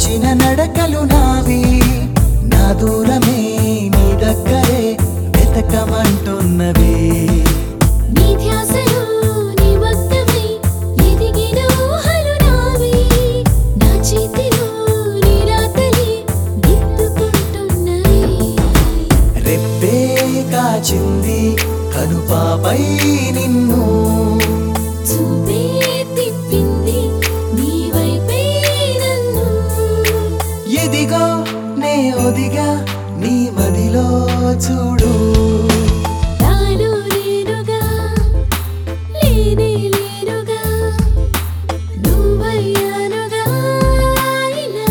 నడిచిన నడకలు నావి నా దూరమే నీ దగ్గరే వెతకమంటున్నవి నీ ధ్యాసలో నిమగ్నమై ఎదిగిన ఊహలు నావి నా చేతిలో నీ రాతలే దిద్దుకుంటున్నవి రెప్పే కాచింది కనుపాపై నిన్ను చూపే తిప్పింది నీ వైపే నన్ను ఎదిగో నే ఒదిగా నీ మదిలో చూడు నాలో నేనుగా లేనే లేనుగా నువ్వయ్యానుగా ఇలా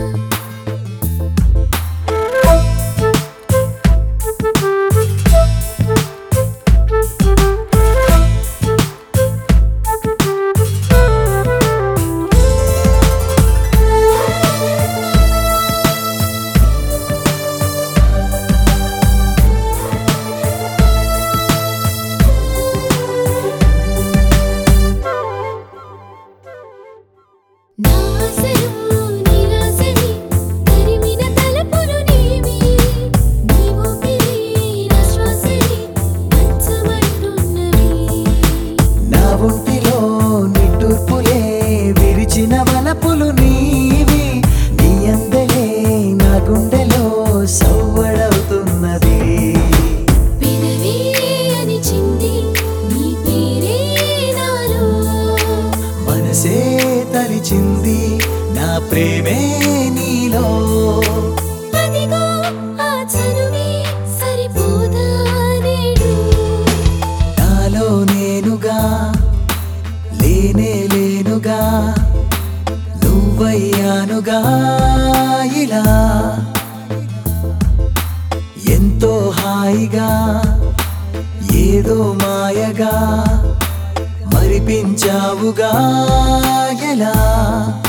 నాసలు నిరాశని తరిమిన తలపులు నీవి నీ ఊపిరి నా శ్వాసని పంచమంటున్నవి నా ఒంటిలో నిట్టూర్పులే విరిచిన వలపులు నీవి నీ అందలే నా గుండెలో సవ్వడవుతున్నది వినవే అనిచింది నీ పేరే నాలో మనసే తలిచింది నా ప్రేమే నీలో అదిగో ఆ చనువే సరిపోదా నేడు నాలో నేనుగా లేనే లేనుగా నువ్వయ్యానుగా ఇలా ఎంతో హాయిగా ఏదో మాయగా మరిపించావుగా ఎలా